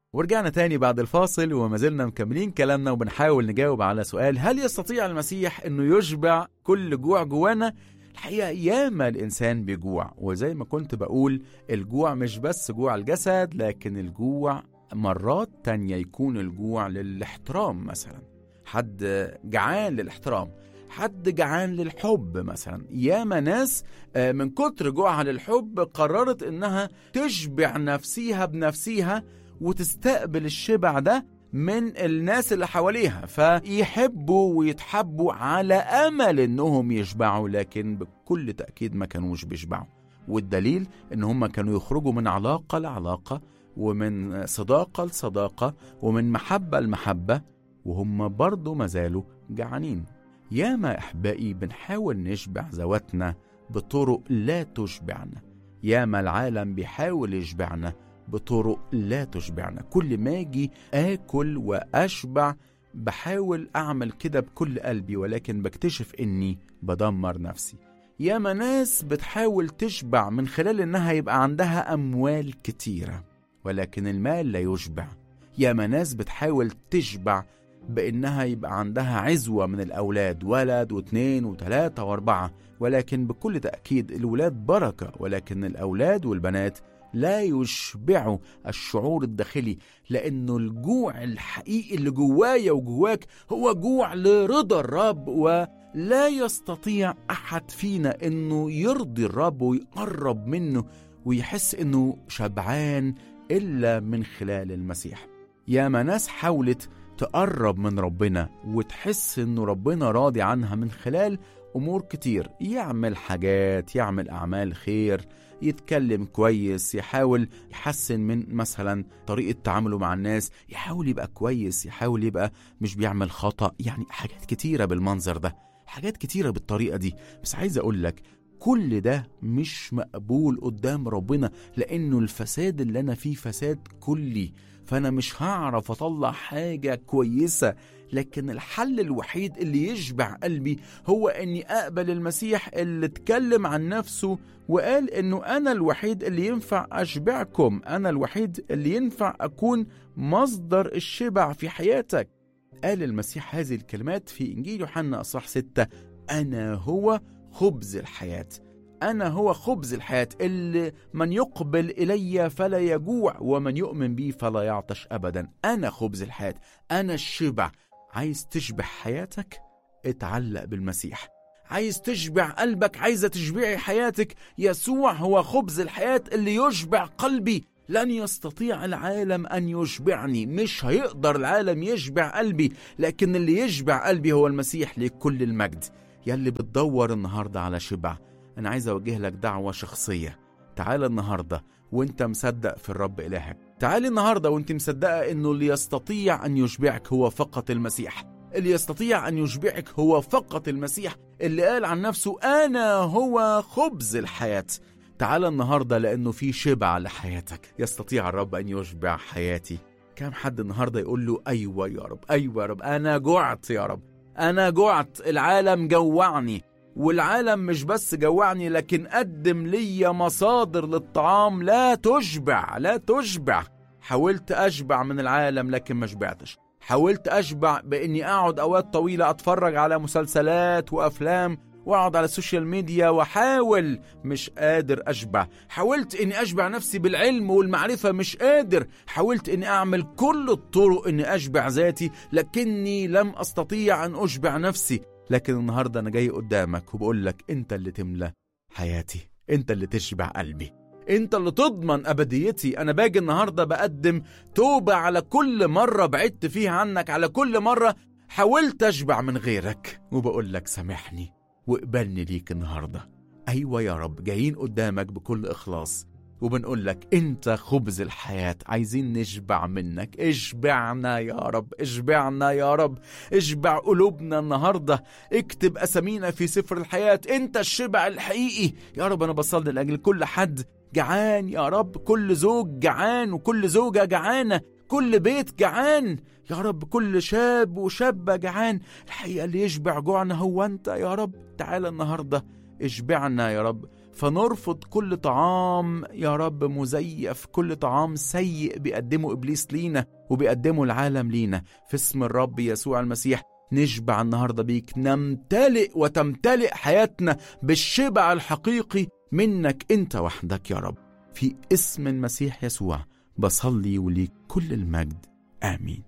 ورجعنا تاني بعد الفاصل وما زلنا مكملين كلامنا وبنحاول نجاوب على سؤال هل يستطيع المسيح انه يشبع كل جوع جوانا؟ الحقيقة ياما الإنسان بيجوع وزي ما كنت بقول الجوع مش بس جوع الجسد لكن الجوع مرات تانية يكون الجوع للاحترام مثلا حد جعان للاحترام حد جعان للحب مثلا ياما ناس آه، من كتر جوعها للحب قررت انها تشبع نفسيها بنفسيها وتستقبل الشبع ده من الناس اللي حواليها فيحبوا ويتحبوا على امل انهم يشبعوا لكن بكل تاكيد ما كانوش بيشبعوا والدليل ان هم كانوا يخرجوا من علاقه لعلاقه ومن صداقه لصداقه ومن محبه لمحبه وهم برضه ما زالوا جعانين ياما احبائي بنحاول نشبع ذواتنا بطرق لا تشبعنا ياما العالم بيحاول يشبعنا بطرق لا تشبعنا كل ما اجي اكل واشبع بحاول اعمل كده بكل قلبي ولكن بكتشف اني بدمر نفسي ياما ناس بتحاول تشبع من خلال انها يبقى عندها اموال كتيره ولكن المال لا يشبع ياما ناس بتحاول تشبع بانها يبقى عندها عزوه من الاولاد ولد واثنين وثلاثه واربعه ولكن بكل تاكيد الولاد بركه ولكن الاولاد والبنات لا يشبعوا الشعور الداخلي لانه الجوع الحقيقي اللي جوايا وجواك هو جوع لرضا الرب ولا يستطيع احد فينا انه يرضي الرب ويقرب منه ويحس انه شبعان الا من خلال المسيح ياما ناس حاولت تقرب من ربنا وتحس انه ربنا راضي عنها من خلال امور كتير يعمل حاجات يعمل اعمال خير يتكلم كويس يحاول يحسن من مثلا طريقة تعامله مع الناس يحاول يبقى كويس يحاول يبقى مش بيعمل خطأ يعني حاجات كتيرة بالمنظر ده حاجات كتيرة بالطريقة دي بس عايز أقول لك كل ده مش مقبول قدام ربنا لأنه الفساد اللي أنا فيه فساد كلي فأنا مش هعرف أطلع حاجة كويسة لكن الحل الوحيد اللي يشبع قلبي هو اني اقبل المسيح اللي اتكلم عن نفسه وقال انه انا الوحيد اللي ينفع اشبعكم انا الوحيد اللي ينفع اكون مصدر الشبع في حياتك قال المسيح هذه الكلمات في انجيل يوحنا اصحاح 6 انا هو خبز الحياه أنا هو خبز الحياة اللي من يقبل إلي فلا يجوع ومن يؤمن بي فلا يعطش أبدا أنا خبز الحياة أنا الشبع عايز تشبع حياتك اتعلق بالمسيح عايز تشبع قلبك عايزة تشبعي حياتك يسوع هو خبز الحياة اللي يشبع قلبي لن يستطيع العالم أن يشبعني مش هيقدر العالم يشبع قلبي لكن اللي يشبع قلبي هو المسيح لكل المجد يلي بتدور النهاردة على شبع أنا عايز أوجه لك دعوة شخصية تعال النهاردة وانت مصدق في الرب إلهك تعالي النهاردة وانت مصدقة انه اللي يستطيع ان يشبعك هو فقط المسيح اللي يستطيع ان يشبعك هو فقط المسيح اللي قال عن نفسه انا هو خبز الحياة تعال النهاردة لانه في شبع لحياتك يستطيع الرب ان يشبع حياتي كم حد النهاردة يقول له ايوه يا رب ايوه يا رب انا جعت يا رب انا جعت العالم جوعني والعالم مش بس جوعني لكن قدم لي مصادر للطعام لا تشبع لا تشبع حاولت أشبع من العالم لكن ما شبعتش حاولت أشبع بإني أقعد أوقات طويلة أتفرج على مسلسلات وأفلام واقعد على السوشيال ميديا واحاول مش قادر اشبع حاولت اني اشبع نفسي بالعلم والمعرفة مش قادر حاولت اني اعمل كل الطرق اني اشبع ذاتي لكني لم استطيع ان اشبع نفسي لكن النهاردة أنا جاي قدامك وبقول لك أنت اللي تملى حياتي أنت اللي تشبع قلبي أنت اللي تضمن أبديتي أنا باجي النهاردة بقدم توبة على كل مرة بعدت فيها عنك على كل مرة حاولت أشبع من غيرك وبقول لك سامحني واقبلني ليك النهاردة أيوة يا رب جايين قدامك بكل إخلاص وبنقول لك انت خبز الحياة عايزين نشبع منك اشبعنا يا رب اشبعنا يا رب اشبع قلوبنا النهاردة اكتب اسامينا في سفر الحياة انت الشبع الحقيقي يا رب انا بصلي لاجل كل حد جعان يا رب كل زوج جعان وكل زوجة جعانة كل بيت جعان يا رب كل شاب وشابة جعان الحقيقة اللي يشبع جوعنا هو أنت يا رب تعالى النهاردة اشبعنا يا رب فنرفض كل طعام يا رب مزيف كل طعام سيء بيقدمه إبليس لينا وبيقدمه العالم لينا في اسم الرب يسوع المسيح نشبع النهارده بيك نمتلئ وتمتلئ حياتنا بالشبع الحقيقي منك انت وحدك يا رب في اسم المسيح يسوع بصلي وليك كل المجد امين